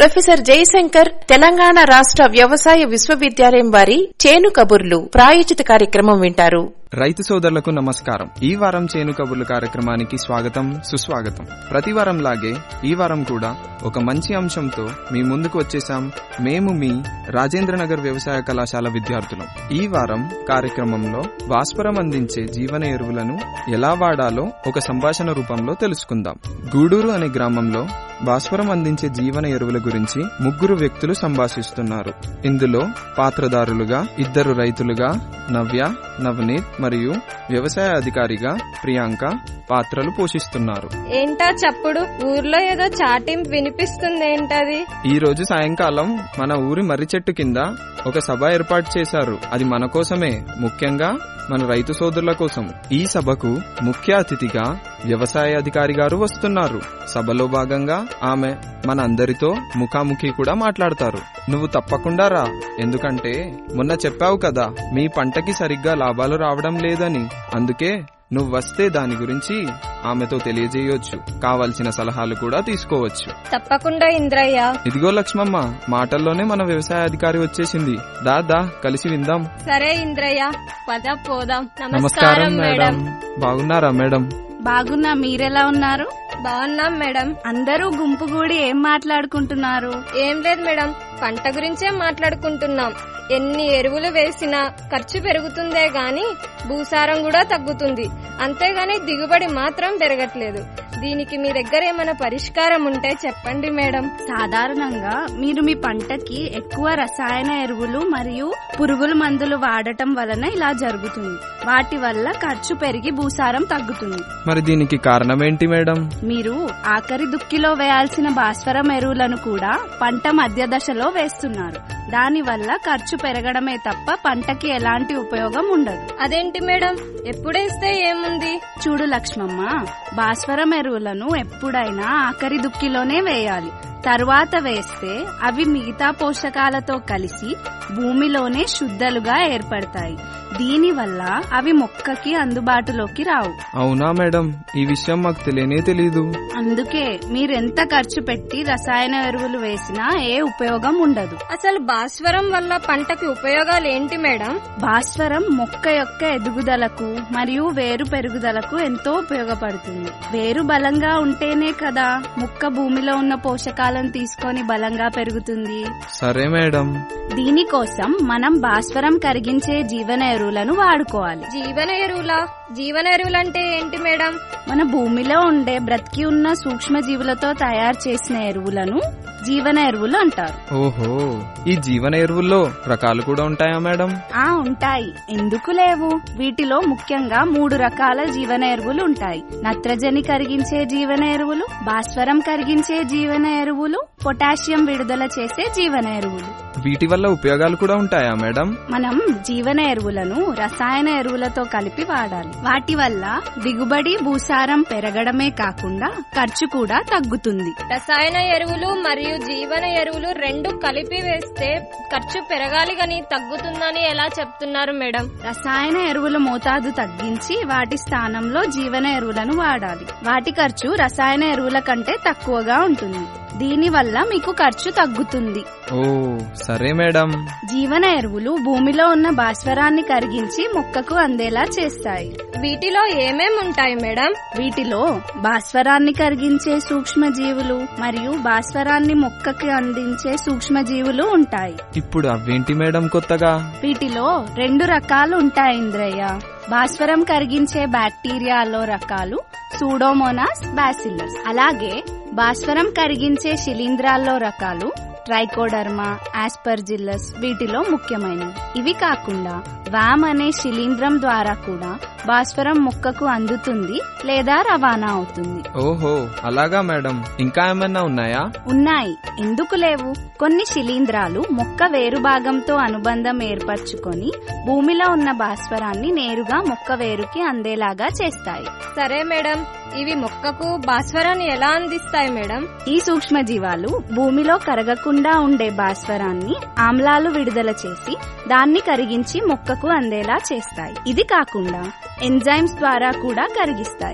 professor Jayashankar Telangana రాష్ట్ర వ్యవసాయ విశ్వవిద్యాలయం వారి చేను కబుర్లు ప్రాయోజిత కార్యక్రమం వింటారు రైతు సోదరులకు నమస్కారం ఈ వారం చేను కబుర్లు కార్యక్రమానికి స్వాగతం సుస్వాగతం ప్రతి వారం లాగే ఈ వారం కూడా ఒక మంచి అంశంతో మీ ముందుకు వచ్చేసాం మేము మీ రాజేంద్రనగర్ వ్యవసాయ కళాశాల విద్యార్థులం ఈ వారం కార్యక్రమంలో భాస్వరం అందించే జీవన ఎరువులను ఎలా వాడాలో ఒక సంభాషణ రూపంలో తెలుసుకుందాం గూడూరు అనే గ్రామంలో భాస్వరం అందించే జీవన ఎరువుల గురించి ముగ్గురు వ్యక్తులు సంభాషిస్తున్నారు ఇందులో పాత్రదారులుగా ఇద్దరు రైతులుగా నవ్య నవనీత్ మరియు వ్యవసాయ అధికారిగా ప్రియాంక పాత్రలు పోషిస్తున్నారు ఏంటా చప్పుడు ఊర్లో ఏదో చాటింపు వినిపిస్తుంది ఏంటది ఈ రోజు సాయంకాలం మన ఊరి మర్రి చెట్టు కింద ఒక సభ ఏర్పాటు చేశారు అది మన కోసమే ముఖ్యంగా మన రైతు సోదరుల కోసం ఈ సభకు ముఖ్య అతిథిగా వ్యవసాయ అధికారి గారు వస్తున్నారు సభలో భాగంగా ఆమె మన అందరితో ముఖాముఖి కూడా మాట్లాడతారు నువ్వు తప్పకుండా రా ఎందుకంటే మొన్న చెప్పావు కదా మీ పంటకి సరిగ్గా లాభాలు రావడం లేదని అందుకే నువ్వు వస్తే దాని గురించి ఆమెతో తెలియజేయొచ్చు కావలసిన సలహాలు కూడా తీసుకోవచ్చు తప్పకుండా ఇంద్రయ్య ఇదిగో లక్ష్మమ్మ మాటల్లోనే మన వ్యవసాయ అధికారి వచ్చేసింది దా దా కలిసి విందాం సరే ఇంద్రయ్య పద పోదాం నమస్కారం మేడం బాగున్నారా మేడం బాగున్నా మీరెలా ఉన్నారు బాగున్నాం మేడం అందరూ గుంపు కూడి ఏం మాట్లాడుకుంటున్నారు ఏం లేదు మేడం పంట గురించే మాట్లాడుకుంటున్నాం ఎన్ని ఎరువులు వేసినా ఖర్చు పెరుగుతుందే గాని భూసారం కూడా తగ్గుతుంది అంతేగాని దిగుబడి మాత్రం పెరగట్లేదు దీనికి మీ దగ్గర ఏమైనా పరిష్కారం ఉంటే చెప్పండి మేడం సాధారణంగా మీరు మీ పంటకి ఎక్కువ రసాయన ఎరువులు మరియు పురుగుల మందులు వాడటం వలన ఇలా జరుగుతుంది వాటి వల్ల ఖర్చు పెరిగి భూసారం తగ్గుతుంది మరి దీనికి కారణం ఏంటి మేడం మీరు ఆఖరి దుక్కిలో వేయాల్సిన భాస్వరం ఎరువులను కూడా పంట మధ్య దశలో వేస్తున్నారు దానివల్ల ఖర్చు పెరగడమే తప్ప పంటకి ఎలాంటి ఉపయోగం ఉండదు అదేంటి మేడం ఎప్పుడేస్తే ఏముంది చూడు లక్ష్మమ్మ భాస్వరం ఎరువులను ఎప్పుడైనా ఆఖరి దుక్కిలోనే వేయాలి తరువాత వేస్తే అవి మిగతా పోషకాలతో కలిసి భూమిలోనే శుద్ధలుగా ఏర్పడతాయి దీనివల్ల అవి మొక్కకి అందుబాటులోకి రావు అవునా మేడం ఈ విషయం మాకు తెలియనే తెలీదు అందుకే మీరెంత ఖర్చు పెట్టి రసాయన ఎరువులు వేసినా ఏ ఉపయోగం ఉండదు అసలు భాస్వరం వల్ల పంటకి ఉపయోగాలు ఏంటి మేడం భాస్వరం మొక్క యొక్క ఎదుగుదలకు మరియు వేరు పెరుగుదలకు ఎంతో ఉపయోగపడుతుంది వేరు బలంగా ఉంటేనే కదా మొక్క భూమిలో ఉన్న పోషకాలను తీసుకొని బలంగా పెరుగుతుంది సరే మేడం దీనికోసం మనం భాస్వరం కరిగించే జీవన ఎరువులను వాడుకోవాలి జీవన ఎరువులా జీవన ఎరువులు అంటే ఏంటి మేడం మన భూమిలో ఉండే బ్రతికి ఉన్న సూక్ష్మ జీవులతో తయారు చేసిన ఎరువులను జీవన ఎరువులు అంటారు ఓహో ఈ జీవన ఎరువుల్లో రకాలు కూడా ఉంటాయా మేడం ఆ ఉంటాయి ఎందుకు లేవు వీటిలో ముఖ్యంగా మూడు రకాల జీవన ఎరువులు ఉంటాయి నత్రజని కరిగించే జీవన ఎరువులు భాస్వరం కరిగించే జీవన ఎరువులు పొటాషియం విడుదల చేసే జీవన ఎరువులు వీటి వల్ల ఉపయోగాలు కూడా ఉంటాయా మేడం మనం జీవన ఎరువులను రసాయన ఎరువులతో కలిపి వాడాలి వాటి వల్ల దిగుబడి భూసారం పెరగడమే కాకుండా ఖర్చు కూడా తగ్గుతుంది రసాయన ఎరువులు మరియు జీవన ఎరువులు రెండు కలిపి వేస్తే ఖర్చు పెరగాలి గాని తగ్గుతుందని ఎలా చెప్తున్నారు మేడం రసాయన ఎరువుల మోతాదు తగ్గించి వాటి స్థానంలో జీవన ఎరువులను వాడాలి వాటి ఖర్చు రసాయన ఎరువుల కంటే తక్కువగా ఉంటుంది దీనివల్ల మీకు ఖర్చు తగ్గుతుంది ఓ సరే మేడం జీవన ఎరువులు భూమిలో ఉన్న భాస్వరాన్ని కరిగించి మొక్కకు అందేలా చేస్తాయి వీటిలో ఏమేం ఉంటాయి మేడం వీటిలో భాస్వరాన్ని కరిగించే సూక్ష్మజీవులు మరియు భాస్వరాన్ని మొక్కకి అందించే సూక్ష్మజీవులు ఉంటాయి ఇప్పుడు అవేంటి మేడం కొత్తగా వీటిలో రెండు రకాలు ఉంటాయి ఇంద్రయ్య భాస్వరం కరిగించే బ్యాక్టీరియాలో రకాలు సూడోమోనాస్ బాసిల్లస్ అలాగే భాస్వరం కరిగించే శిలీంధ్రాల్లో రకాలు ట్రైకోడర్మా ఆస్పర్జిల్లస్ వీటిలో ముఖ్యమైనవి ఇవి కాకుండా వామ్ అనే శిలీంధ్రం ద్వారా కూడా భాస్వరం మొక్కకు అందుతుంది లేదా రవాణా అవుతుంది ఓహో అలాగా మేడం ఇంకా ఏమన్నా ఉన్నాయా ఉన్నాయి ఎందుకు లేవు కొన్ని శిలీంధ్రాలు మొక్క వేరు భాగంతో అనుబంధం ఏర్పరచుకొని భూమిలో ఉన్న భాస్వరాన్ని నేరుగా మొక్క వేరుకి అందేలాగా చేస్తాయి సరే మేడం ఇవి మొక్కకు భాస్వరాన్ని ఎలా అందిస్తాయి మేడం ఈ సూక్ష్మజీవాలు భూమిలో కరగకుండా ఉండే భాస్వరాన్ని ఆమ్లాలు విడుదల చేసి దాన్ని కరిగించి మొక్కకు అందేలా చేస్తాయి ఇది కాకుండా ఎంజైమ్స్ ద్వారా కూడా కరిగిస్తాయి ఓ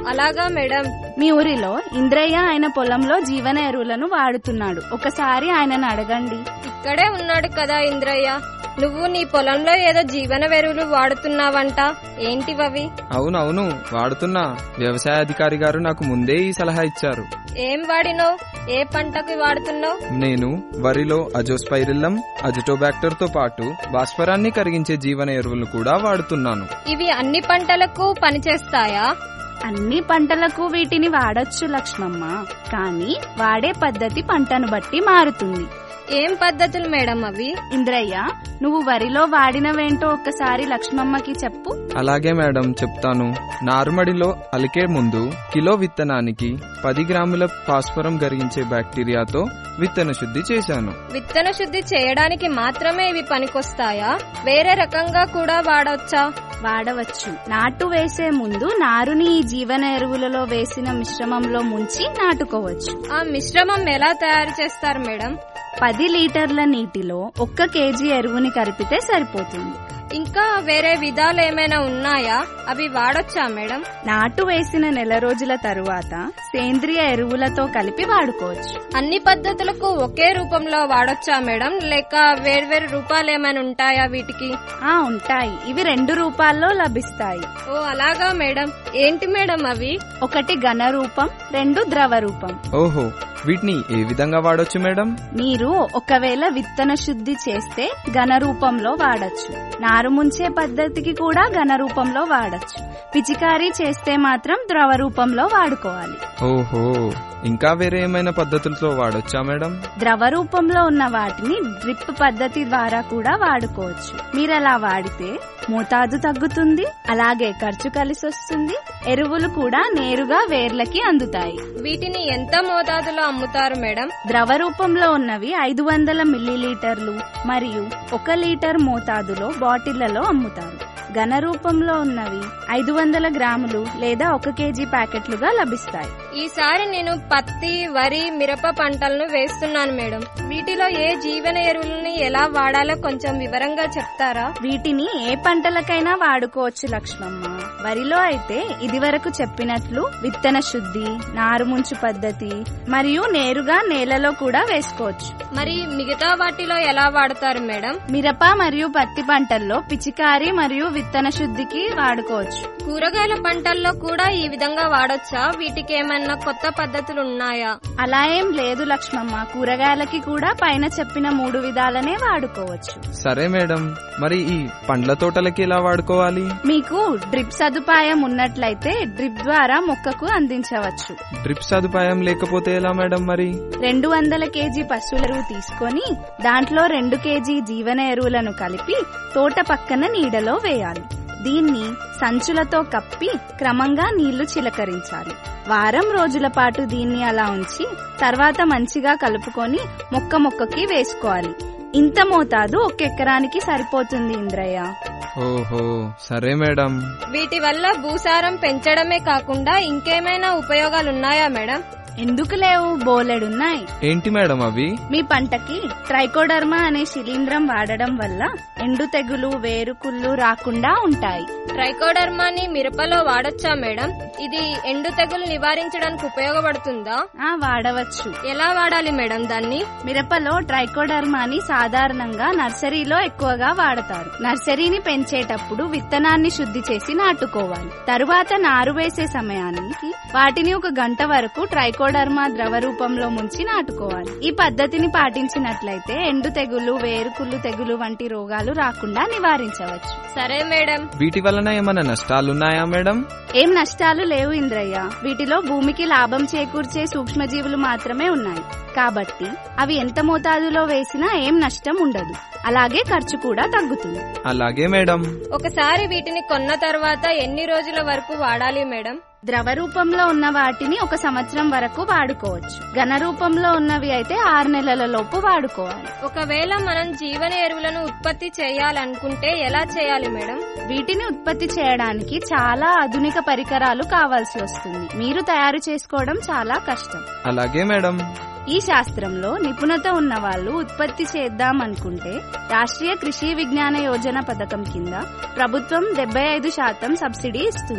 అలాగా మేడం మీ ఊరిలో ఇంద్రయ్య ఆయన పొలంలో జీవన ఎరువులను వాడుతున్నాడు ఒకసారి ఆయనను అడగండి ఇక్కడే ఉన్నాడు కదా ఇంద్రయ్య నువ్వు నీ పొలంలో ఏదో జీవన వెరువులు వాడుతున్నావంట ఏంటివవి అవునవును వాడుతున్నా వ్యవసాయ అధికారి గారు నాకు ముందే ఈ సలహా ఇచ్చారు ఏం వాడినావు ఏ పంటకి వాడుతున్నావు నేను వరిలో అజోస్పైరిల్లం అజిటోబాక్టర్ తో పాటు భాస్వరాన్ని కరిగించే జీవన ఎరువులను కూడా వాడుతున్నాను ఇవి అన్ని పంటలకు పనిచేస్తాయా అన్ని పంటలకు వీటిని వాడొచ్చు లక్ష్మమ్మ కానీ వాడే పద్ధతి పంటను బట్టి మారుతుంది ఏం పద్ధతులు మేడం అవి ఇంద్రయ్య నువ్వు వరిలో వాడినవేంటో ఒక్కసారి లక్ష్మమ్మకి చెప్పు అలాగే మేడం చెప్తాను నారుమడిలో అలికే ముందు కిలో విత్తనానికి పది గ్రాముల భాస్వరం కరిగించే బ్యాక్టీరియాతో విత్తన శుద్ధి చేశాను విత్తన శుద్ధి చేయడానికి మాత్రమే ఇవి పనికొస్తాయా వేరే రకంగా కూడా వాడొచ్చా వాడవచ్చు నాటు వేసే ముందు నారుని ఈ జీవన ఎరువులలో వేసిన మిశ్రమంలో ముంచి నాటుకోవచ్చు ఆ మిశ్రమం ఎలా తయారు చేస్తారు మేడం పది లీటర్ల నీటిలో ఒక్క కేజీ ఎరువుని కలిపితే సరిపోతుంది ఇంకా వేరే విధాలు ఏమైనా ఉన్నాయా అవి వాడొచ్చా మేడం నాటు వేసిన నెల రోజుల తరువాత సేంద్రియ ఎరువులతో కలిపి వాడుకోవచ్చు అన్ని పద్ధతులకు ఒకే రూపంలో వాడొచ్చా మేడం లేక వేర్వేరు రూపాలు ఏమైనా ఉంటాయా వీటికి ఆ ఉంటాయి ఇవి రెండు రూపాల్లో లభిస్తాయి ఓ అలాగా మేడం ఏంటి మేడం అవి ఒకటి ఘన రూపం రెండు ద్రవ రూపం ఓహో వీటిని ఏ విధంగా వాడొచ్చు మేడం మీరు ఒకవేళ విత్తన శుద్ధి చేస్తే ఘన రూపంలో వాడచ్చు నారు ముంచే పద్ధతికి కూడా ఘన రూపంలో వాడచ్చు పిచికారీ చేస్తే మాత్రం ద్రవ రూపంలో వాడుకోవాలి ఓహో ఇంకా వేరే ఏమైనా పద్ధతులతో వాడొచ్చా మేడం ద్రవ రూపంలో ఉన్న వాటిని డ్రిప్ పద్ధతి ద్వారా కూడా వాడుకోవచ్చు మీరు అలా వాడితే మోతాదు తగ్గుతుంది అలాగే ఖర్చు కలిసి వస్తుంది ఎరువులు కూడా నేరుగా వేర్లకి అందుతాయి వీటిని ఎంత మోతాదులో అమ్ముతారు మేడం ద్రవ రూపంలో ఉన్నవి ఐదు వందల మిల్లీలీటర్లు మరియు ఒక లీటర్ మోతాదులో బాటిళ్లలో అమ్ముతారు ఘన రూపంలో ఉన్నవి ఐదు వందల గ్రాములు లేదా ఒక కేజీ ప్యాకెట్లుగా లభిస్తాయి ఈసారి నేను పత్తి వరి మిరప పంటలను వేస్తున్నాను మేడం వీటిలో ఏ జీవన ఎరువులని ఎలా వాడాలో కొంచెం వివరంగా చెప్తారా వీటిని ఏ పంటలకైనా వాడుకోవచ్చు లక్ష్మమ్మ వరిలో అయితే ఇదివరకు చెప్పినట్లు విత్తన శుద్ధి నారుముంచు పద్ధతి మరియు నేరుగా నేలలో కూడా వేసుకోవచ్చు మరి మిగతా వాటిలో ఎలా వాడతారు మేడం మిరప మరియు పత్తి పంటల్లో పిచికారి మరియు విత్తన శుద్ధికి వాడుకోవచ్చు కూరగాయల పంటల్లో కూడా ఈ విధంగా వాడొచ్చా వీటికి ఏమన్నా కొత్త పద్ధతులు ఉన్నాయా అలా ఏం లేదు లక్ష్మమ్మ కూరగాయలకి కూడా పైన చెప్పిన మూడు విధాలనే వాడుకోవచ్చు సరే మేడం మరి ఈ పండ్ల తోటలకి ఎలా వాడుకోవాలి మీకు డ్రిప్ సదుపాయం ఉన్నట్లయితే డ్రిప్ ద్వారా మొక్కకు అందించవచ్చు డ్రిప్ సదుపాయం లేకపోతే ఎలా మేడం మరి రెండు వందల కేజీ పశువుల ఎరువు తీసుకొని దాంట్లో రెండు కేజీ జీవన ఎరువులను కలిపి తోట పక్కన నీడలో వేయాలి దీన్ని సంచులతో కప్పి క్రమంగా నీళ్లు చిలకరించాలి వారం రోజుల పాటు దీన్ని అలా ఉంచి తర్వాత మంచిగా కలుపుకొని మొక్క మొక్కకి వేసుకోవాలి ఇంత మోతాదు ఒక ఎకరానికి సరిపోతుంది ఇంద్రయ్య ఓహో సరే మేడం వీటి వల్ల భూసారం పెంచడమే కాకుండా ఇంకేమైనా ఉపయోగాలున్నాయా మేడం ఎందుకు లేవు బోలెడున్నాయి ఏంటి మేడం అవి మీ పంటకి ట్రైకోడర్మా అనే శిలీంద్రం వాడడం వల్ల ఎండు తెగులు వేరుకుళ్ళు రాకుండా ఉంటాయి ట్రైకోడర్మాని మిరపలో వాడొచ్చా మేడం ఇది ఎండు తెగులు నివారించడానికి ఉపయోగపడుతుందా ఆ వాడవచ్చు ఎలా వాడాలి మేడం దాన్ని మిరపలో ట్రైకోడర్మాని సాధారణంగా నర్సరీలో ఎక్కువగా వాడతారు నర్సరీని పెంచేటప్పుడు విత్తనాన్ని శుద్ధి చేసి నాటుకోవాలి తరువాత నారు వేసే సమయానికి వాటిని ఒక గంట వరకు ట్రైకోడర్మా ద్రవ రూపంలో ముంచి నాటుకోవాలి ఈ పద్ధతిని పాటించినట్లయితే ఎండు తెగులు వేరుకుళ్ళు తెగులు వంటి రోగాలు రాకుండా నివారించవచ్చు సరే మేడం వీటి వలన ఏమైనా నష్టాలున్నాయా మేడం ఏం నష్టాలు లేవు ఇంద్రయ్య వీటిలో భూమికి లాభం చేకూర్చే సూక్ష్మజీవులు మాత్రమే ఉన్నాయి కాబట్టి అవి ఎంత మోతాదులో వేసినా ఏం నష్టం ఉండదు అలాగే ఖర్చు కూడా తగ్గుతుంది అలాగే మేడం ఒకసారి వీటిని కొన్న తర్వాత ఎన్ని రోజుల వరకు వాడాలి మేడం ద్రవ రూపంలో ఉన్న వాటిని ఒక సంవత్సరం వరకు వాడుకోవచ్చు ఘన రూపంలో ఉన్నవి అయితే ఆరు నెలల లోపు వాడుకోవాలి ఒకవేళ మనం జీవన ఎరువులను ఉత్పత్తి చేయాలనుకుంటే ఎలా చేయాలి మేడం వీటిని ఉత్పత్తి చేయడానికి చాలా ఆధునిక పరికరాలు కావాల్సి వస్తుంది మీరు తయారు చేసుకోవడం చాలా కష్టం అలాగే మేడం ఈ శాస్త్రంలో నిపుణత ఉన్న వాళ్ళు ఉత్పత్తి చేద్దాం అనుకుంటే రాష్ట్రీయ కృషి విజ్ఞాన యోజన పథకం కింద ప్రభుత్వం డెబ్బై ఐదు శాతం సబ్సిడీ ఇస్తుంది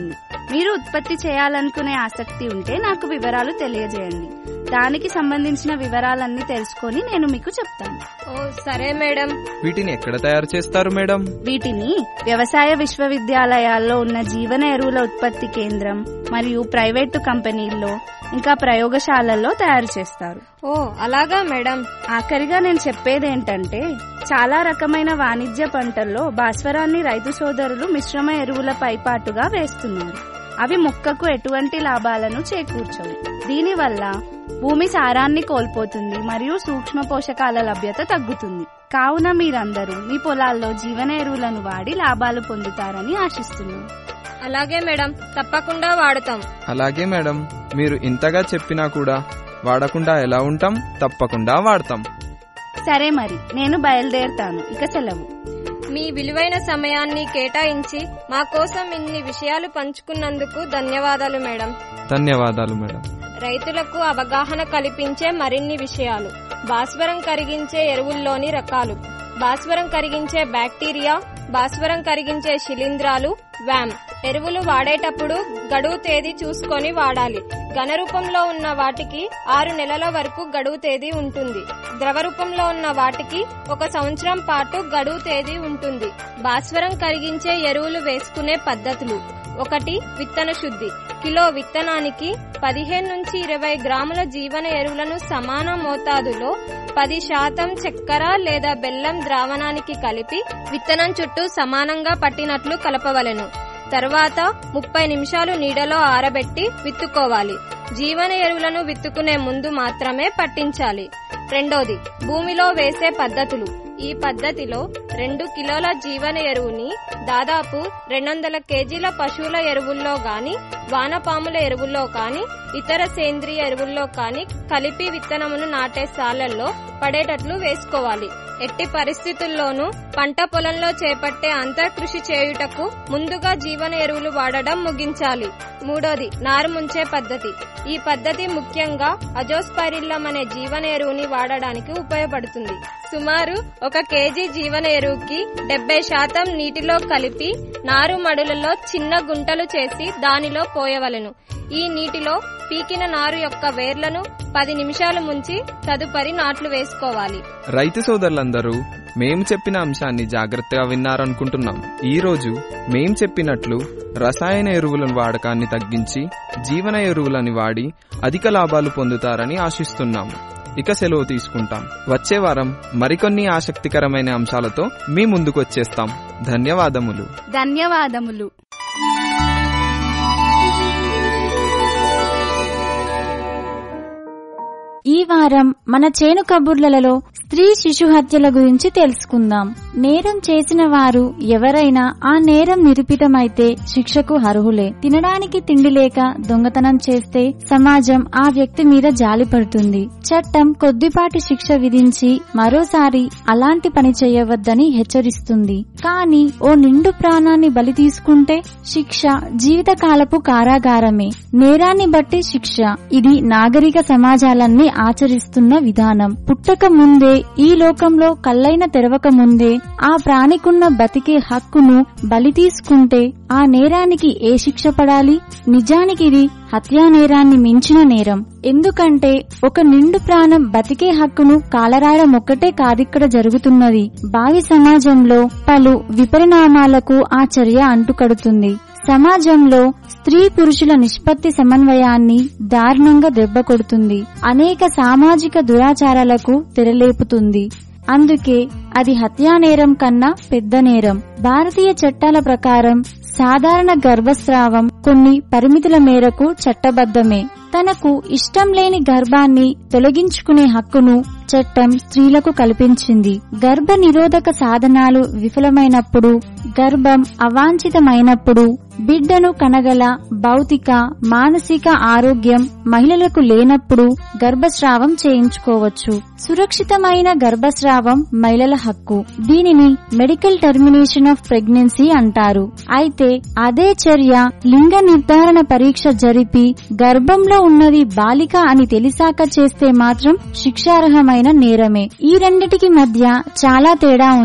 మీరు ఉత్పత్తి చేయాలనుకునే ఆసక్తి ఉంటే నాకు వివరాలు తెలియజేయండి దానికి సంబంధించిన వివరాలన్నీ తెలుసుకొని నేను మీకు చెప్తాను ఓ సరే మేడం వీటిని ఎక్కడ తయారు చేస్తారు మేడం వీటిని వ్యవసాయ విశ్వవిద్యాలయాల్లో ఉన్న జీవన ఎరువుల ఉత్పత్తి కేంద్రం మరియు ప్రైవేటు కంపెనీల్లో ఇంకా ప్రయోగశాలల్లో తయారు చేస్తారు ఓ అలాగా మేడం ఆఖరిగా నేను చెప్పేది ఏంటంటే చాలా రకమైన వాణిజ్య పంటల్లో భాస్వరాన్ని రైతు సోదరులు మిశ్రమ ఎరువుల పైపాటుగా వేస్తున్నారు అవి మొక్కకు ఎటువంటి లాభాలను చేకూర్చవు దీనివల్ల భూమి సారాన్ని కోల్పోతుంది మరియు సూక్ష్మ పోషకాల లభ్యత తగ్గుతుంది కావున మీరందరూ మీ పొలాల్లో జీవన ఎరువులను వాడి లాభాలు పొందుతారని ఆశిస్తున్నాను అలాగే మేడం తప్పకుండా వాడతాం అలాగే మేడం మీరు ఇంతగా చెప్పినా కూడా వాడకుండా ఎలా ఉంటాం తప్పకుండా వాడతాం సరే మరి నేను బయలుదేరుతాను ఇక సెలవు మీ విలువైన సమయాన్ని కేటాయించి మా కోసం ఇన్ని విషయాలు పంచుకున్నందుకు ధన్యవాదాలు మేడం ధన్యవాదాలు మేడం రైతులకు అవగాహన కల్పించే మరిన్ని విషయాలు భాస్వరం కరిగించే ఎరువుల్లోని రకాలు భాస్వరం కరిగించే బ్యాక్టీరియా భాస్వరం కరిగించే శిలీంధ్రాలు వ్యామ్ ఎరువులు వాడేటప్పుడు గడువు తేదీ చూసుకొని వాడాలి ఘన రూపంలో ఉన్న వాటికి ఆరు నెలల వరకు గడువు తేదీ ఉంటుంది ద్రవ రూపంలో ఉన్న వాటికి ఒక సంవత్సరం పాటు గడువు తేదీ ఉంటుంది భాస్వరం కరిగించే ఎరువులు వేసుకునే పద్ధతులు ఒకటి విత్తన శుద్ధి కిలో విత్తనానికి పదిహేను నుంచి ఇరవై గ్రాముల జీవన ఎరువులను సమాన మోతాదులో పది శాతం చక్కెర లేదా బెల్లం ద్రావణానికి కలిపి విత్తనం చుట్టూ సమానంగా పట్టినట్లు కలపవలెను తర్వాత ముప్పై నిమిషాలు నీడలో ఆరబెట్టి విత్తుకోవాలి జీవన ఎరువులను విత్తుకునే ముందు మాత్రమే పట్టించాలి రెండోది భూమిలో వేసే పద్ధతులు ఈ పద్ధతిలో రెండు కిలోల జీవన ఎరువుని దాదాపు రెండు వందల కేజీల పశువుల ఎరువుల్లో గాని వానపాముల ఎరువుల్లో కాని ఇతర సేంద్రియ ఎరువుల్లో కాని కలిపి విత్తనమును నాటే సాలల్లో పడేటట్లు వేసుకోవాలి ఎట్టి పరిస్థితుల్లోనూ పంట పొలంలో చేపట్టే అంతర్కృషి చేయుటకు ముందుగా జీవన ఎరువులు వాడడం ముగించాలి మూడోది నారు ముంచే పద్ధతి ఈ పద్ధతి ముఖ్యంగా అజోస్పైరిల్లం అనే జీవన ఎరువుని వాడడానికి ఉపయోగపడుతుంది సుమారు ఒక కేజీ జీవన ఎరువుకి డెబ్బై శాతం నీటిలో కలిపి నారు మడులలో చిన్న గుంటలు చేసి దానిలో పోయవలెను ఈ నీటిలో పీకిన నారు యొక్క వేర్లను పది నిమిషాలు ముంచి తదుపరి నాట్లు వేసుకోవాలి రైతు సోదరులందరూ మేము చెప్పిన అంశాన్ని జాగ్రత్తగా విన్నారనుకుంటున్నాం ఈ రోజు మేం చెప్పినట్లు రసాయన ఎరువుల వాడకాన్ని తగ్గించి జీవన ఎరువులని వాడి అధిక లాభాలు పొందుతారని ఆశిస్తున్నాము ఇక సెలవు తీసుకుంటాం వచ్చే వారం మరికొన్ని ఆసక్తికరమైన అంశాలతో మీ ముందుకొచ్చేస్తాం ధన్యవాదములు ధన్యవాదములు ఈ వారం మన చేను కబుర్లలో స్త్రీ శిశు హత్యల గురించి తెలుసుకుందాం నేరం చేసిన వారు ఎవరైనా ఆ నేరం నిరూపితమైతే శిక్షకు అర్హులే తినడానికి తిండి లేక దొంగతనం చేస్తే సమాజం ఆ వ్యక్తి మీద జాలి పడుతుంది చట్టం కొద్దిపాటి శిక్ష విధించి మరోసారి అలాంటి పని చేయవద్దని హెచ్చరిస్తుంది కానీ ఓ నిండు ప్రాణాన్ని బలి తీసుకుంటే శిక్ష జీవితకాలపు కారాగారమే నేరాన్ని బట్టి శిక్ష ఇది నాగరిక సమాజాలన్నీ ఆచరిస్తున్న విధానం పుట్టక ముందే ఈ లోకంలో కళ్ళైన తెరవక ముందే ఆ ప్రాణికున్న బతికే హక్కును బలి తీసుకుంటే ఆ నేరానికి ఏ శిక్ష పడాలి నిజానికి ఇది హత్యా నేరాన్ని మించిన నేరం ఎందుకంటే ఒక నిండు ప్రాణం బతికే హక్కును కాలరాయడం ఒక్కటే కాదిక్కడ జరుగుతున్నది భావి సమాజంలో పలు విపరిణామాలకు ఆ చర్య అంటుకడుతుంది సమాజంలో స్త్రీ పురుషుల నిష్పత్తి సమన్వయాన్ని దారుణంగా దెబ్బ కొడుతుంది అనేక సామాజిక దురాచారాలకు తెరలేపుతుంది అందుకే అది హత్యా నేరం కన్నా పెద్ద నేరం భారతీయ చట్టాల ప్రకారం సాధారణ గర్భస్రావం కొన్ని పరిమితుల మేరకు చట్టబద్ధమే తనకు ఇష్టం లేని గర్భాన్ని తొలగించుకునే హక్కును చట్టం స్త్రీలకు కల్పించింది గర్భ నిరోధక సాధనాలు విఫలమైనప్పుడు గర్భం అవాంఛితమైనప్పుడు బిడ్డను కనగల భౌతిక మానసిక ఆరోగ్యం మహిళలకు లేనప్పుడు గర్భస్రావం చేయించుకోవచ్చు సురక్షితమైన గర్భస్రావం మహిళల హక్కు దీనిని మెడికల్ టెర్మినేషన్ ఆఫ్ ప్రెగ్నెన్సీ అంటారు అయితే అదే చర్య లింగ నిర్ధారణ పరీక్ష జరిపి గర్భంలో ఉన్నది బాలిక అని తెలిసాక చేస్తే మాత్రం శిక్షార్హమైన నేరమే ఈ రెండిటికి మధ్య చాలా తేడా ఉంది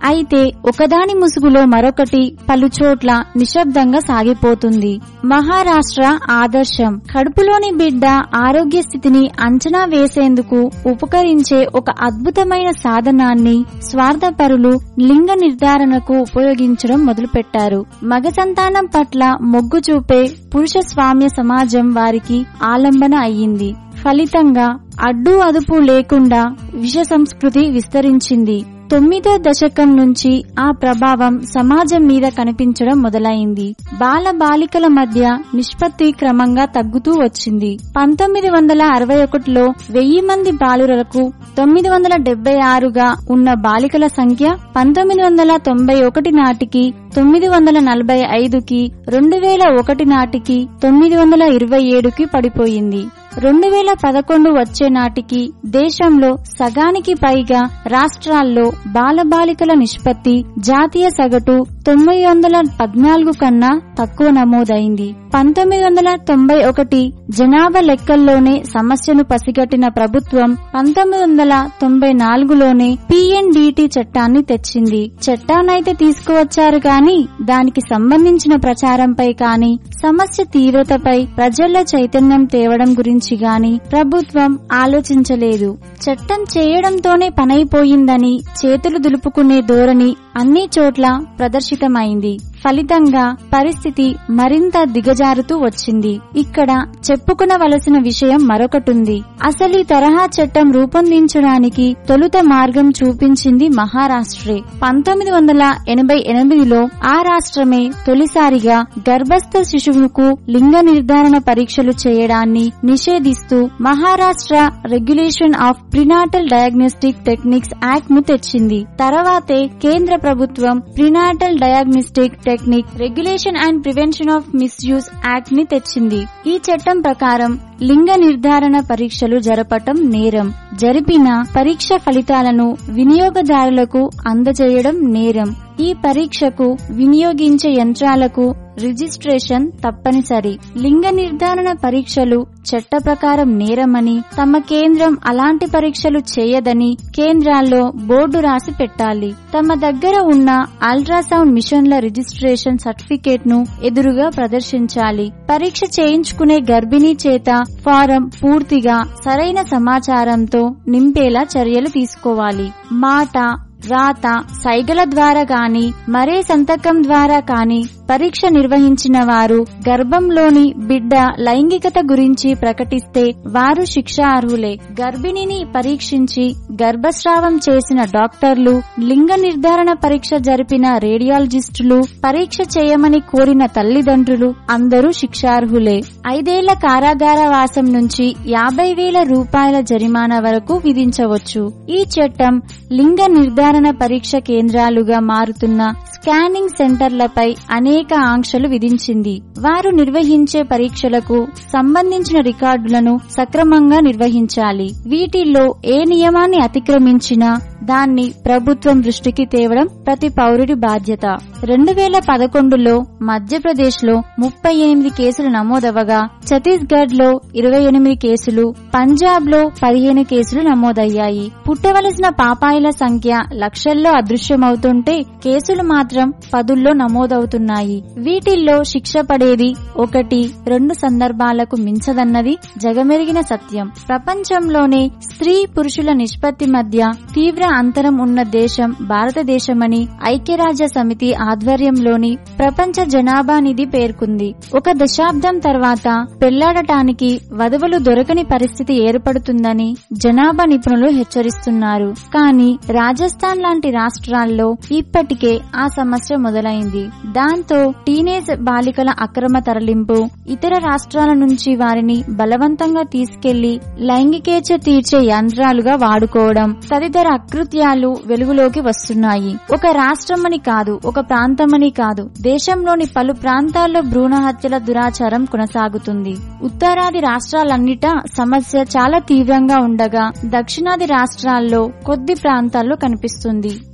అయితే ఒకదాని ముసుగులో మరొకటి పలుచోట్ల నిశ్శబ్దంగా సాగిపోతుంది మహారాష్ట్ర ఆదర్శం కడుపులోని బిడ్డ ఆరోగ్య స్థితిని అంచనా వేసేందుకు ఉపకరించే ఒక అద్భుతమైన సాధనాన్ని స్వార్థపరులు లింగ నిర్ధారణకు ఉపయోగించడం మొదలుపెట్టారు మగ సంతానం పట్ల మొగ్గు చూపే పురుష స్వామ్య సమాజం వారికి ఆలంబన అయ్యింది ఫలితంగా అడ్డు అదుపు లేకుండా విష సంస్కృతి విస్తరించింది తొమ్మిదో దశకం నుంచి ఆ ప్రభావం సమాజం మీద కనిపించడం మొదలైంది బాల బాలికల మధ్య నిష్పత్తి క్రమంగా తగ్గుతూ వచ్చింది పంతొమ్మిది వందల అరవై ఒకటిలో వెయ్యి మంది బాలురకు తొమ్మిది వందల డెబ్బై ఆరుగా ఉన్న బాలికల సంఖ్య పంతొమ్మిది వందల తొంభై ఒకటి నాటికి తొమ్మిది వందల నలభై ఐదుకి రెండు వేల ఒకటి నాటికి తొమ్మిది వందల ఇరవై ఏడుకి పడిపోయింది రెండు వేల పదకొండు వచ్చే నాటికి దేశంలో సగానికి పైగా రాష్ట్రాల్లో బాలబాలికల నిష్పత్తి జాతీయ సగటు తొమ్మిది వందల పద్నాలుగు కన్నా తక్కువ నమోదైంది పంతొమ్మిది వందల తొంభై ఒకటి జనాభా లెక్కల్లోనే సమస్యను పసిగట్టిన ప్రభుత్వం పంతొమ్మిది వందల తొంభై నాలుగులోనే పిఎన్డిటి చట్టాన్ని తెచ్చింది చట్టాన్నైతే తీసుకువచ్చారు గాని దానికి సంబంధించిన ప్రచారంపై కాని సమస్య తీవ్రతపై ప్రజల్లో చైతన్యం తేవడం గురించి గాని ప్రభుత్వం ఆలోచించలేదు చట్టం చేయడంతోనే పనైపోయిందని చేతులు దులుపుకునే ధోరణి అన్ని చోట్ల ప్రదర్శితమైంది ఫలితంగా పరిస్థితి మరింత దిగజారుతూ వచ్చింది ఇక్కడ చెప్పుకునవలసిన విషయం మరొకటుంది అసలు ఈ తరహా చట్టం రూపొందించడానికి తొలుత మార్గం చూపించింది మహారాష్ట్రే పంతొమ్మిది వందల ఎనభై ఎనిమిదిలో ఆ రాష్ట్రమే తొలిసారిగా గర్భస్థ శిశువుకు లింగ నిర్ధారణ పరీక్షలు చేయడాన్ని నిషేధిస్తూ Maharashtra regulation of prenatal diagnostic techniques act ను తెచ్చింది తర్వాతే కేంద్ర ప్రభుత్వం prenatal diagnostic technique regulation and prevention of misuse act ని తెచ్చింది ఈ చట్టం ప్రకారం లింగ నిర్ధారణ పరీక్షలు జరపటం నేరం జరిపిన పరీక్ష ఫలితాలను వినియోగదారులకు అందజేయడం నేరం ఈ పరీక్షకు వినియోగించే యంత్రాలకు రిజిస్ట్రేషన్ తప్పనిసరి లింగ నిర్ధారణ పరీక్షలు చట్ట ప్రకారం నేరమని తమ కేంద్రం అలాంటి పరీక్షలు చేయదని కేంద్రాల్లో బోర్డు రాసి పెట్టాలి తమ దగ్గర ఉన్న అల్ట్రాసౌండ్ మిషన్ల రిజిస్ట్రేషన్ సర్టిఫికేట్ ను ఎదురుగా ప్రదర్శించాలి పరీక్ష చేయించుకునే గర్భిణీ చేత ఫారం పూర్తిగా సరైన సమాచారంతో నింపేలా చర్యలు తీసుకోవాలి మాట రాత సైగల ద్వారా గాని మరే సంతకం ద్వారా కాని పరీక్ష నిర్వహించిన వారు గర్భంలోని బిడ్డ లైంగికత గురించి ప్రకటిస్తే వారు శిక్షార్హులే గర్భిణిని పరీక్షించి గర్భస్రావం చేసిన డాక్టర్లు లింగ నిర్ధారణ పరీక్ష జరిపిన రేడియాలజిస్టులు పరీక్ష చేయమని కోరిన తల్లిదండ్రులు అందరూ శిక్షార్హులే ఐదేళ్ల కారాగార వాసం నుంచి యాభై వేల రూపాయల జరిమానా వరకు విధించవచ్చు ఈ చట్టం లింగ నిర్ధారణ పరీక్ష కేంద్రాలుగా మారుతున్న స్కానింగ్ సెంటర్లపై అనేక ఆంక్షలు విధించింది వారు నిర్వహించే పరీక్షలకు సంబంధించిన రికార్డులను సక్రమంగా నిర్వహించాలి వీటిల్లో ఏ నియమాన్ని అతిక్రమించినా దాన్ని ప్రభుత్వం దృష్టికి తేవడం ప్రతి పౌరుడి బాధ్యత రెండు వేల పదకొండులో మధ్యప్రదేశ్ లో ముప్పై ఎనిమిది కేసులు నమోదవగా ఛత్తీస్గఢ్ లో ఇరవై ఎనిమిది కేసులు పంజాబ్ లో పదిహేను కేసులు నమోదయ్యాయి పుట్టవలసిన పాపాయిల సంఖ్య లక్షల్లో అదృశ్యమవుతుంటే కేసులు మాత్రం పదుల్లో నమోదవుతున్నాయి వీటిల్లో శిక్ష పడేది ఒకటి రెండు సందర్భాలకు మించదన్నది జగమెరిగిన సత్యం ప్రపంచంలోనే స్త్రీ పురుషుల నిష్పత్తి మధ్య తీవ్ర అంతరం ఉన్న దేశం భారతదేశమని ఐక్యరాజ్య సమితి ఆధ్వర్యంలోని ప్రపంచ జనాభా నిధి పేర్కొంది ఒక దశాబ్దం తర్వాత పెళ్లాడటానికి వధువులు దొరకని పరిస్థితి ఏర్పడుతుందని జనాభా నిపుణులు హెచ్చరిస్తున్నారు కానీ రాజస్థాన్ లాంటి రాష్ట్రాల్లో ఇప్పటికే ఆ సమస్య మొదలైంది దాంతో టీనేజ్ బాలికల అక్రమ తరలింపు ఇతర రాష్ట్రాల నుంచి వారిని బలవంతంగా తీసుకెళ్లి లైంగికేచ్ఛ తీర్చే యంత్రాలుగా వాడుకోవడం తదితర అకృత్యాలు వెలుగులోకి వస్తున్నాయి ఒక రాష్ట్రమని కాదు ఒక ప్రాంతమని కాదు దేశంలోని పలు ప్రాంతాల్లో భ్రూణ హత్యల దురాచారం కొనసాగుతుంది ఉత్తరాది రాష్ట్రాలన్నిటా సమస్య చాలా తీవ్రంగా ఉండగా దక్షిణాది రాష్ట్రాల్లో కొద్ది ప్రాంతాల్లో కనిపిస్తుంది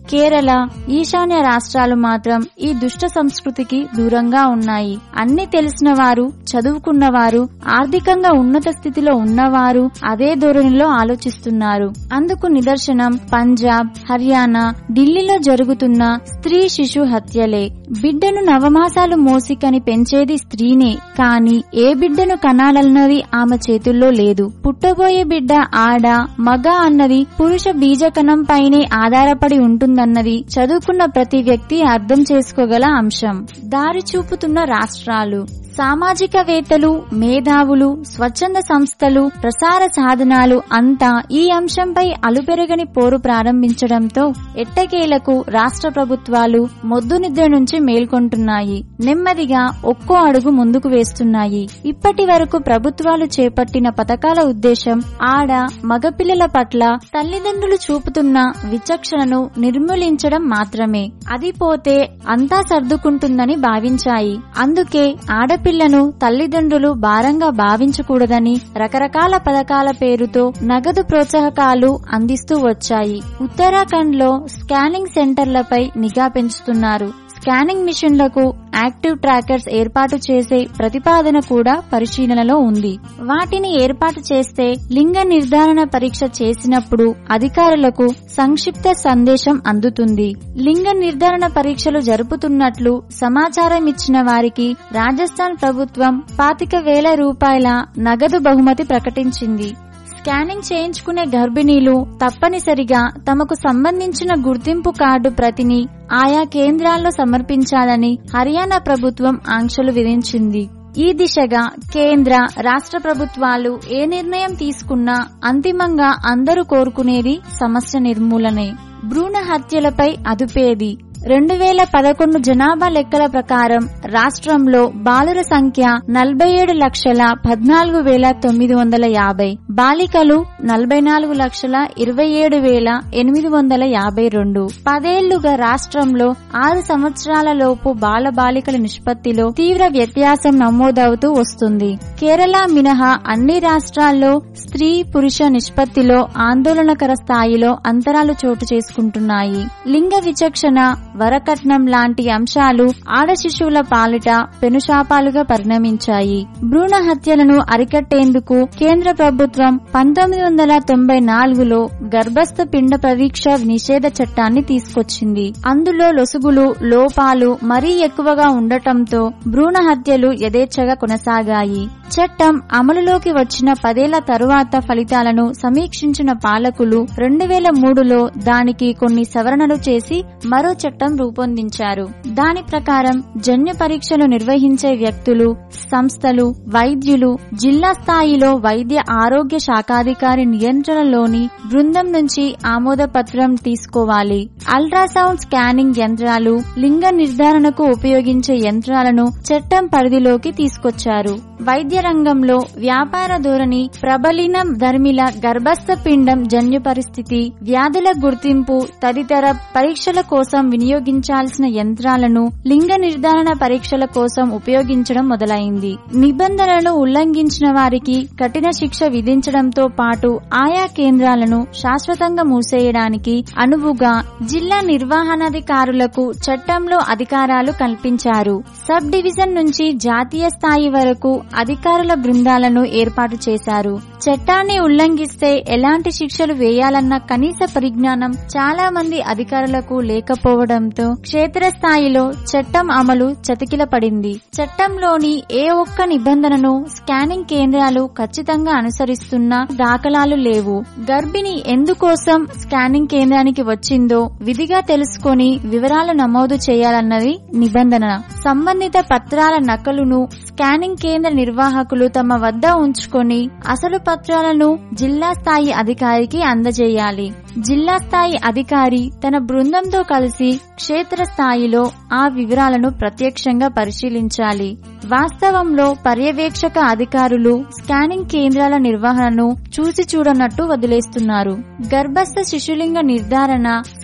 కేరళ ఈశాన్య రాష్ట్రాలు మాత్రం ఈ దుష్ట సంస్కృతికి దూరంగా ఉన్నాయి అన్ని తెలిసిన వారు చదువుకున్న వారు ఆర్థికంగా ఉన్నత స్థితిలో ఉన్నవారు అదే ధోరణిలో ఆలోచిస్తున్నారు అందుకు నిదర్శనం పంజాబ్ హర్యానా ఢిల్లీలో జరుగుతున్న స్త్రీ శిశు హత్యలే బిడ్డను నవమాసాలు మోసికని పెంచేది స్త్రీనే కాని ఏ బిడ్డను కనాలన్నది ఆమె చేతుల్లో లేదు పుట్టబోయే బిడ్డ ఆడ మగ అన్నది పురుష బీజకణం పైనే ఆధారపడి ఉంటుందన్నది చదువుకున్న ప్రతి వ్యక్తి అర్థం చేసుకోగల అంశం దారి చూపుతున్న రాష్ట్రాలు సామాజికవేత్తలు మేధావులు స్వచ్ఛంద సంస్థలు ప్రసార సాధనాలు అంతా ఈ అంశంపై అలుపెరగని పోరు ప్రారంభించడంతో ఎట్టకేలకు రాష్ట్ర ప్రభుత్వాలు మొద్దు నిద్ర నుంచి మేల్కొంటున్నాయి నెమ్మదిగా ఒక్కో అడుగు ముందుకు వేస్తున్నాయి ఇప్పటి వరకు ప్రభుత్వాలు చేపట్టిన పథకాల ఉద్దేశం ఆడ మగపిల్లల పట్ల తల్లిదండ్రులు చూపుతున్న విచక్షణను నిర్మూలించడం మాత్రమే అది పోతే అంతా సర్దుకుంటుందని భావించాయి అందుకే ఆడపిల్లను తల్లిదండ్రులు భారంగా భావించకూడదని రకరకాల పథకాల పేరుతో నగదు ప్రోత్సాహకాలు అందిస్తూ వచ్చాయి ఉత్తరాఖండ్ లో స్కానింగ్ సెంటర్లపై నిఘా పెంచుతున్నారు స్కానింగ్ మిషన్లకు యాక్టివ్ ట్రాకర్స్ ఏర్పాటు చేసే ప్రతిపాదన కూడా పరిశీలనలో ఉంది వాటిని ఏర్పాటు చేస్తే లింగ నిర్ధారణ పరీక్ష చేసినప్పుడు అధికారులకు సంక్షిప్త సందేశం అందుతుంది లింగ నిర్ధారణ పరీక్షలు జరుపుతున్నట్లు సమాచారం ఇచ్చిన వారికి రాజస్థాన్ ప్రభుత్వం పాతిక వేల రూపాయల నగదు బహుమతి ప్రకటించింది స్కానింగ్ చేయించుకునే గర్భిణీలు తప్పనిసరిగా తమకు సంబంధించిన గుర్తింపు కార్డు ప్రతిని ఆయా కేంద్రాల్లో సమర్పించాలని హర్యానా ప్రభుత్వం ఆంక్షలు విధించింది ఈ దిశగా కేంద్ర రాష్ట్ర ప్రభుత్వాలు ఏ నిర్ణయం తీసుకున్నా అంతిమంగా అందరూ కోరుకునేది సమస్య నిర్మూలనే భ్రూణ హత్యలపై అదుపేది రెండు వేల పదకొండు జనాభా లెక్కల ప్రకారం రాష్ట్రంలో బాలుర సంఖ్య నలభై ఏడు లక్షల పద్నాలుగు వేల తొమ్మిది వందల యాభై బాలికలు నలభై నాలుగు లక్షల ఇరవై ఏడు వేల ఎనిమిది వందల యాభై రెండు పదేళ్లుగా రాష్ట్రంలో ఆరు సంవత్సరాల లోపు బాల బాలికల నిష్పత్తిలో తీవ్ర వ్యత్యాసం నమోదవుతూ వస్తుంది కేరళ మినహా అన్ని రాష్ట్రాల్లో స్త్రీ పురుష నిష్పత్తిలో ఆందోళనకర స్థాయిలో అంతరాలు చోటు చేసుకుంటున్నాయి లింగ విచక్షణ వరకట్నం లాంటి అంశాలు ఆడ శిశువుల పాలిట పెనుశాపాలుగా పరిణమించాయి భ్రూణ హత్యలను అరికట్టేందుకు కేంద్ర ప్రభుత్వం పంతొమ్మిది వందల తొంభై నాలుగులో గర్భస్థ పిండ పరీక్ష నిషేధ చట్టాన్ని తీసుకొచ్చింది అందులో లొసుగులు లోపాలు మరీ ఎక్కువగా ఉండటంతో భ్రూణ హత్యలు యథేచ్ఛగా కొనసాగాయి చట్టం అమలులోకి వచ్చిన పదేళ్ల తరువాత ఫలితాలను సమీక్షించిన పాలకులు రెండు వేల మూడులో దానికి కొన్ని సవరణలు చేసి మరో చట్టం రూపొందించారు దాని ప్రకారం జన్యు పరీక్షలు నిర్వహించే వ్యక్తులు సంస్థలు వైద్యులు జిల్లా స్థాయిలో వైద్య ఆరోగ్య శాఖాధికారి నియంత్రణలోని బృందం నుంచి ఆమోద పత్రం తీసుకోవాలి అల్ట్రాసౌండ్ స్కానింగ్ యంత్రాలు లింగ నిర్ధారణకు ఉపయోగించే యంత్రాలను చట్టం పరిధిలోకి తీసుకొచ్చారు వైద్య రంగంలో వ్యాపార ధోరణి ప్రబలినం ధర్మిల గర్భస్థ పిండం జన్యు పరిస్థితి వ్యాధుల గుర్తింపు తదితర పరీక్షల కోసం వినియోగించాల్సిన యంత్రాలను లింగ నిర్ధారణ పరీక్షల కోసం ఉపయోగించడం మొదలైంది నిబంధనలను ఉల్లంఘించిన వారికి కఠిన శిక్ష విధించడంతో పాటు ఆయా కేంద్రాలను శాశ్వతంగా మూసేయడానికి అనువుగా జిల్లా నిర్వహణాధికారులకు చట్టంలో అధికారాలు కల్పించారు సబ్ డివిజన్ నుంచి జాతీయ స్థాయి వరకు అధికారుల బృందాలను ఏర్పాటు చేశారు చట్టాన్ని ఉల్లంఘిస్తే ఎలాంటి శిక్షలు వేయాలన్న కనీస పరిజ్ఞానం చాలా మంది అధికారులకు లేకపోవడంతో క్షేత్రస్థాయిలో చట్టం అమలు చతికిల పడింది చట్టంలోని ఏ ఒక్క నిబంధనను స్కానింగ్ కేంద్రాలు ఖచ్చితంగా అనుసరిస్తున్న దాఖలాలు లేవు గర్భిణి ఎందుకోసం స్కానింగ్ కేంద్రానికి వచ్చిందో విధిగా తెలుసుకొని వివరాలు నమోదు చేయాలన్నది నిబంధన సంబంధిత పత్రాల నకలును స్కానింగ్ కేంద్ర నిర్వాహకులు తమ వద్ద ఉంచుకొని అసలు పత్రాలను జిల్లా స్థాయి అధికారికి అందజేయాలి జిల్లా స్థాయి అధికారి తన బృందంతో కలిసి క్షేత్ర స్థాయిలో ఆ వివరాలను ప్రత్యక్షంగా పరిశీలించాలి వాస్తవంలో పర్యవేక్షక అధికారులు స్కానింగ్ కేంద్రాల నిర్వహణను చూసి చూడనట్టు వదిలేస్తున్నారు గర్భస్థ శిశులింగ నిర్ధారణ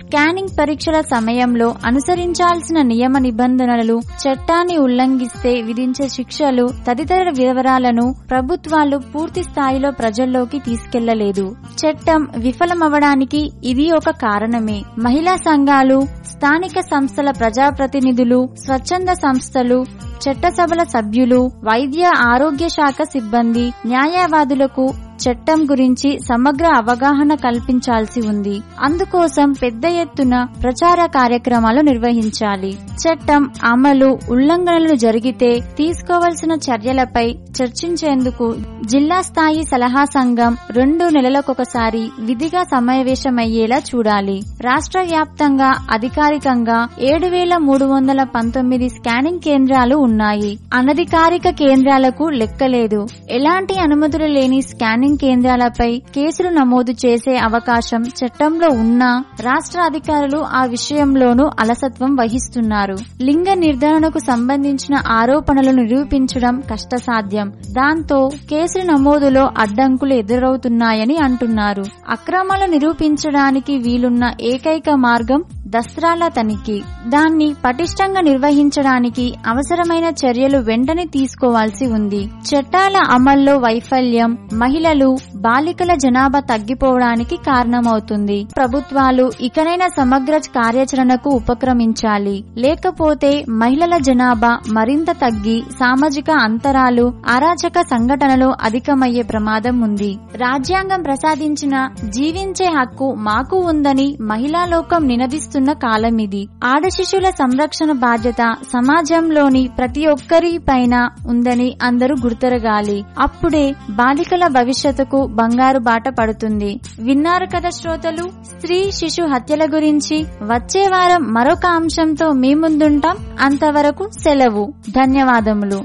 స్కానింగ్ పరీక్షల సమయంలో అనుసరించాల్సిన నియమ నిబంధనలు చట్టాన్ని ఉల్లంఘిస్తే విధించే శిక్షలు తదితర వివరాలను ప్రభుత్వాలు పూర్తి స్థాయిలో ప్రజల్లోకి తీసుకెళ్లలేదు చట్టం విఫలమవడానికి ఇది ఒక కారణమే మహిళా సంఘాలు స్థానిక సంస్థల ప్రజాప్రతినిధులు స్వచ్ఛంద సంస్థలు చట్టసభల సభ్యులు వైద్య ఆరోగ్య శాఖ సిబ్బంది న్యాయవాదులకు చట్టం గురించి సమగ్ర అవగాహన కల్పించాల్సి ఉంది అందుకోసం పెద్ద ఎత్తున ప్రచార కార్యక్రమాలు నిర్వహించాలి చట్టం అమలు ఉల్లంఘనలు జరిగితే తీసుకోవాల్సిన చర్యలపై చర్చించేందుకు జిల్లా స్థాయి సలహా సంఘం రెండు నెలలకొకసారి విధిగా సమావేశమయ్యేలా చూడాలి రాష్ట్ర వ్యాప్తంగా అధికారికంగా ఏడు వేల మూడు వందల పంతొమ్మిది స్కానింగ్ కేంద్రాలు ఉన్నాయి అనధికారిక కేంద్రాలకు లెక్కలేదు ఎలాంటి అనుమతులు లేని స్కానింగ్ కేంద్రాలపై కేసులు నమోదు చేసే అవకాశం చట్టంలో ఉన్నా రాష్ట్ర అధికారులు ఆ విషయంలోనూ అలసత్వం వహిస్తున్నారు లింగ నిర్ధారణకు సంబంధించిన ఆరోపణలు నిరూపించడం కష్టసాధ్యం దాంతో కేసుల నమోదులో అడ్డంకులు ఎదురవుతున్నాయని అంటున్నారు అక్రమాలు నిరూపించడానికి వీలున్న ఏకైక మార్గం దస్త్రాల తనిఖీ దాన్ని పటిష్టంగా నిర్వహించడానికి అవసరమైన చర్యలు వెంటనే తీసుకోవాల్సి ఉంది చట్టాల అమల్లో వైఫల్యం మహిళలు బాలికల జనాభా తగ్గిపోవడానికి కారణమవుతుంది ప్రభుత్వాలు ఇకనైనా సమగ్ర కార్యాచరణకు ఉపక్రమించాలి లేకపోతే మహిళల జనాభా మరింత తగ్గి సామాజిక అంతరాలు అరాచక సంఘటనలు అధికమయ్యే ప్రమాదం ఉంది రాజ్యాంగం ప్రసాదించిన జీవించే హక్కు మాకు ఉందని మహిళా లోకం నినదిస్తున్న కాలం ఇది ఆడ శిశువుల సంరక్షణ బాధ్యత సమాజంలోని ప్రతి ఒక్కరి పైన ఉందని అందరూ గుర్తెరగాలి అప్పుడే బాలికల భవిష్యత్తుకు బంగారు బాట పడుతుంది విన్నారు కదా శ్రోతలు స్త్రీ శిశు హత్యల గురించి వచ్చే వారం మరొక అంశంతో మీ ముందుంటాం అంతవరకు సెలవు ధన్యవాదములు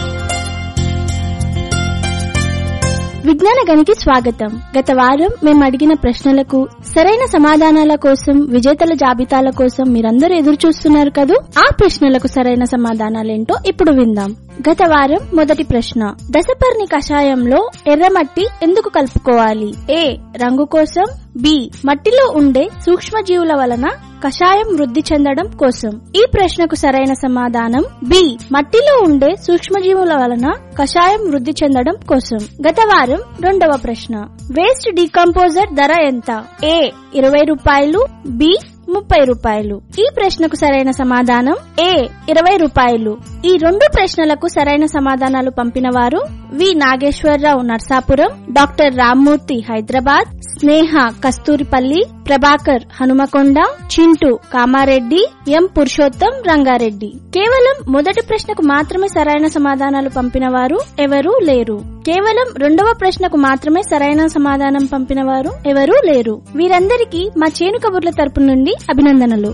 విజ్ఞాన గనికి స్వాగతం గత వారం మేము అడిగిన ప్రశ్నలకు సరైన సమాధానాల కోసం విజేతల జాబితాల కోసం మీరందరూ ఎదురు చూస్తున్నారు కదూ ఆ ప్రశ్నలకు సరైన సమాధానాలేంటో ఇప్పుడు విందాం గత వారం మొదటి ప్రశ్న దశపర్ణి కషాయంలో ఎర్రమట్టి ఎందుకు కలుపుకోవాలి ఏ రంగు కోసం బి మట్టిలో ఉండే సూక్ష్మజీవుల వలన కషాయం వృద్ధి చెందడం కోసం ఈ ప్రశ్నకు సరైన సమాధానం బి మట్టిలో ఉండే సూక్ష్మజీవుల వలన కషాయం వృద్ధి చెందడం కోసం గత వారం రెండవ ప్రశ్న వేస్ట్ డీకంపోజర్ ధర ఎంత ఏ ఇరవై రూపాయలు బి ముప్పై రూపాయలు ఈ ప్రశ్నకు సరైన సమాధానం ఏ ఇరవై రూపాయలు ఈ రెండు ప్రశ్నలకు సరైన సమాధానాలు పంపిన వారు V Nageswara Rao Narsapuram doctor Rammurthy Hyderabad Sneha Kasturipalli Prabhakar Hanamkonda Chintu Kamareddy M Purushottam Rangareddy కేవలం మొదటి ప్రశ్నకు మాత్రమే సరైన సమాధానాలు పంపిన వారు ఎవరూ లేరు కేవలం రెండవ ప్రశ్నకు మాత్రమే సరైన సమాధానం పంపిన వారు ఎవరూ లేరు వీరందరికీ మా చేను కబుర్ల తరపు నుండి అభినందనలు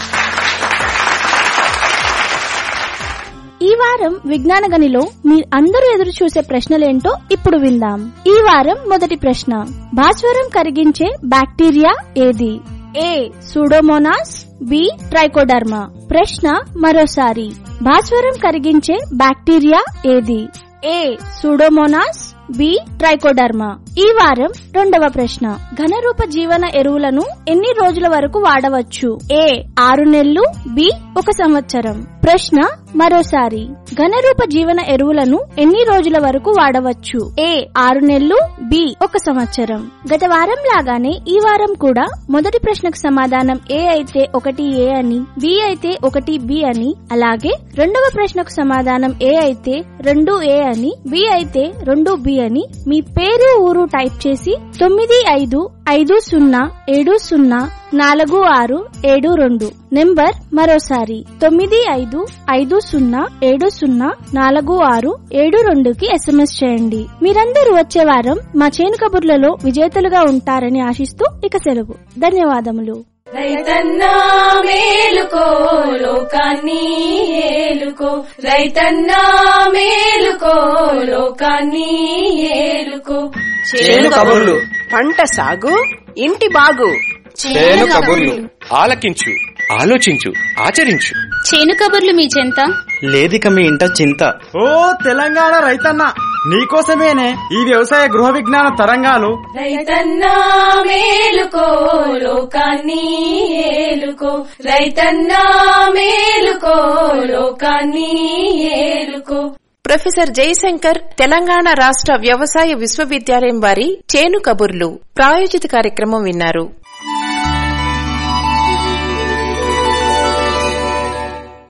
ఈ వారం విజ్ఞాన గనిలో మీరు అందరూ ఎదురు చూసే ప్రశ్నలేంటో ఇప్పుడు విందాం ఈ వారం మొదటి ప్రశ్న భాస్వరం కరిగించే బ్యాక్టీరియా ఏది ఏ సూడోమోనాస్ బి ట్రైకోడర్మా ప్రశ్న మరోసారి భాస్వరం కరిగించే బ్యాక్టీరియా ఏది ఏ సూడోమోనాస్ బి ట్రైకోడర్మా ఈ వారం రెండవ ప్రశ్న ఘనరూప జీవన ఎరువులను ఎన్ని రోజుల వరకు వాడవచ్చు ఏ ఆరు నెలలు బి ఒక సంవత్సరం ప్రశ్న మరోసారి ఘనరూప జీవన ఎరువులను ఎన్ని రోజుల వరకు వాడవచ్చు ఏ ఆరు నెలలు బి ఒక సంవత్సరం గత వారం లాగానే ఈ వారం కూడా మొదటి ప్రశ్నకు సమాధానం ఏ అయితే ఒకటి ఏ అని బి అయితే ఒకటి బి అని అలాగే రెండవ ప్రశ్నకు సమాధానం ఏ అయితే రెండు ఏ అని బి అయితే రెండు బి అని మీ పేరు ఊరు టైప్ చేసి తొమ్మిది ఐదు ఐదు సున్నా ఏడు సున్నా నాలుగు ఆరు ఏడు రెండు నెంబర్ మరోసారి తొమ్మిది ఐదు ఐదు సున్నా ఏడు సున్నా నాలుగు ఆరు ఏడు రెండుకి ఎస్ఎంఎస్ చేయండి మీరందరూ వచ్చే వారం మా చేను కబుర్లలో విజేతలుగా ఉంటారని ఆశిస్తూ ఇక సెలవు ధన్యవాదములు రైతన్నా మేలుకో లోకాన్ని ఏలుకో రైతన్నా మేలుకో లోకాన్ని ఏలుకో చేను కబుర్లు పంట సాగు ఇంటి బాగు చేను కబుర్లు ఆలకించు ఆలోచించు ఆచరించు చేను కబుర్లు మీ చెంత లేదిక మీ ఇంట చింత ఓ తెలంగాణ రైతన్న నీకోసమేనే ఈ వ్యవసాయ గృహ విజ్ఞాన తరంగాలు రైతన్నా మేలుకో లోకాన్ని ఏలుకో రైతన్నా మేలుకో లోకాన్ని ఏలుకో ప్రొఫెసర్ జయశంకర్ తెలంగాణ రాష్ట్ర వ్యవసాయ విశ్వవిద్యాలయం వారి చేను కబుర్లు ప్రాయోజిత కార్యక్రమం విన్నారు